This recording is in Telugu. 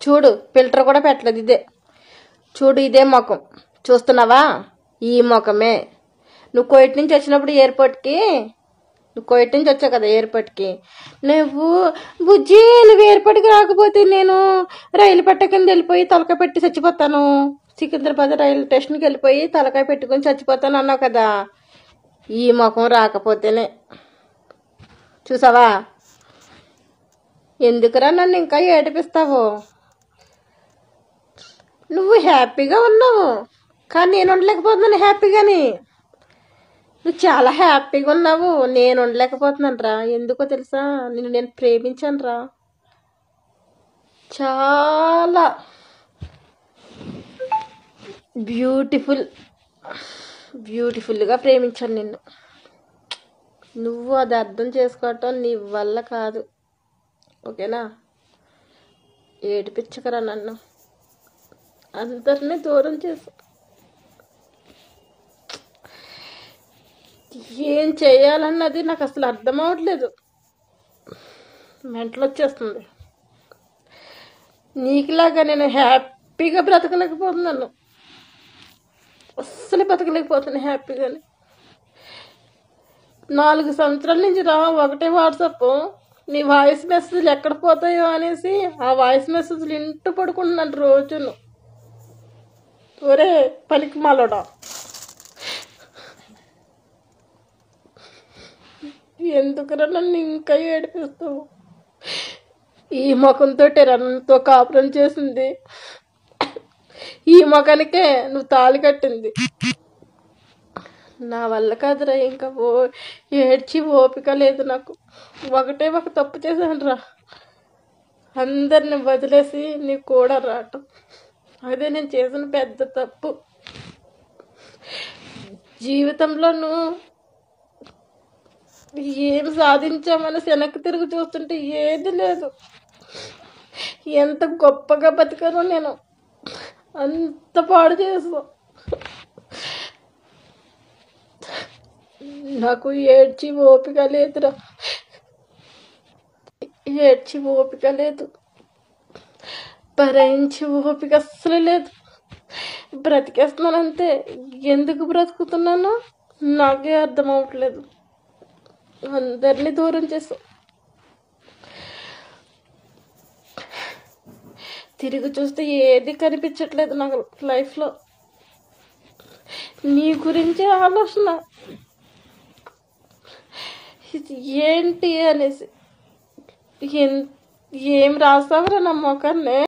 చూడు ఫిల్టర్ కూడా పెట్టలేదు ఇదే చూడు ఇదే ముఖం చూస్తున్నావా ఈ ముఖమే నువ్వు కోయిట్ నుంచి వచ్చినప్పుడు ఎయిర్పోర్ట్కి నువ్వు కోయిట్ నుంచి వచ్చావు కదా ఎయిర్పోర్ట్కి నువ్వు బుజ్జి నువ్వు ఎయిర్పోర్ట్కి రాకపోతే నేను రైలు పెట్ట కింద వెళ్ళిపోయి తలకాయ పెట్టి చచ్చిపోతాను సికింద్రాబాద్ రైలు స్టేషన్కి వెళ్ళిపోయి తలకాయ పెట్టుకొని చచ్చిపోతాను అన్నావు కదా ఈ ముఖం రాకపోతేనే చూసావా ఎందుకురా నన్ను ఇంకా ఏడిపిస్తావు నువ్వు హ్యాపీగా ఉన్నావు కానీ నేను ఉండలేకపోతున్నాను హ్యాపీగాని నువ్వు చాలా హ్యాపీగా ఉన్నావు నేను ఉండలేకపోతున్నాను రా ఎందుకో తెలుసా నిన్ను నేను ప్రేమించాను రా చాలా బ్యూటిఫుల్ బ్యూటిఫుల్గా ప్రేమించాను నిన్ను నువ్వు అది అర్థం చేసుకోవటం నీ వల్ల కాదు ఓకేనా ఏడిపించకరా నన్ను అందరినీ దూరం చేసు ఏం చేయాలన్నది నాకు అసలు అర్థం అవ్వట్లేదు మెంటలు వచ్చేస్తుంది నీకులాగా నేను హ్యాపీగా బ్రతకలేకపోతున్నాను అస్సలు బతకలేకపోతున్నాను హ్యాపీగాని నాలుగు సంవత్సరాల నుంచి రా ఒకటే వాట్సాప్ నీ వాయిస్ మెసేజ్లు ఎక్కడ పోతాయో అనేసి ఆ వాయిస్ మెసేజ్లు ఇంటూ పడుకుంటున్నాను రోజును ఒరే పనికి మాలోడా ఎందుకురా నన్ను ఇంకా ఏడిపిస్తావు ఈ ముఖంతో రన్తో కాపురం చేసింది ఈ ముఖానికే నువ్వు తాళి కట్టింది నా వల్ల కాదురా ఇంకా ఓ ఏడ్చి ఓపిక లేదు నాకు ఒకటే ఒక తప్పు చేశాను రా అందరిని వదిలేసి నీకు కూడా రావటం అదే నేను చేసిన పెద్ద తప్పు జీవితంలో నువ్వు ఏం సాధించామని వెనక్కి తిరిగి చూస్తుంటే ఏది లేదు ఎంత గొప్పగా బతికానో నేను అంత పాడు చేసా నాకు ఏడ్చి ఓపిక లేదురా ఏడ్చి ఓపిక లేదు భరించి ఓపిక అస్సలు లేదు బ్రతికేస్తున్నాను అంతే ఎందుకు బ్రతుకుతున్నానో నాకే అర్థం అవ్వట్లేదు అందరినీ దూరం చేసాం తిరిగి చూస్తే ఏది కనిపించట్లేదు నాకు లైఫ్లో నీ గురించే ఆలోచన ఇది ఏంటి అనేసి ఏం ఏం రాసావురా నా మొఖాన్ని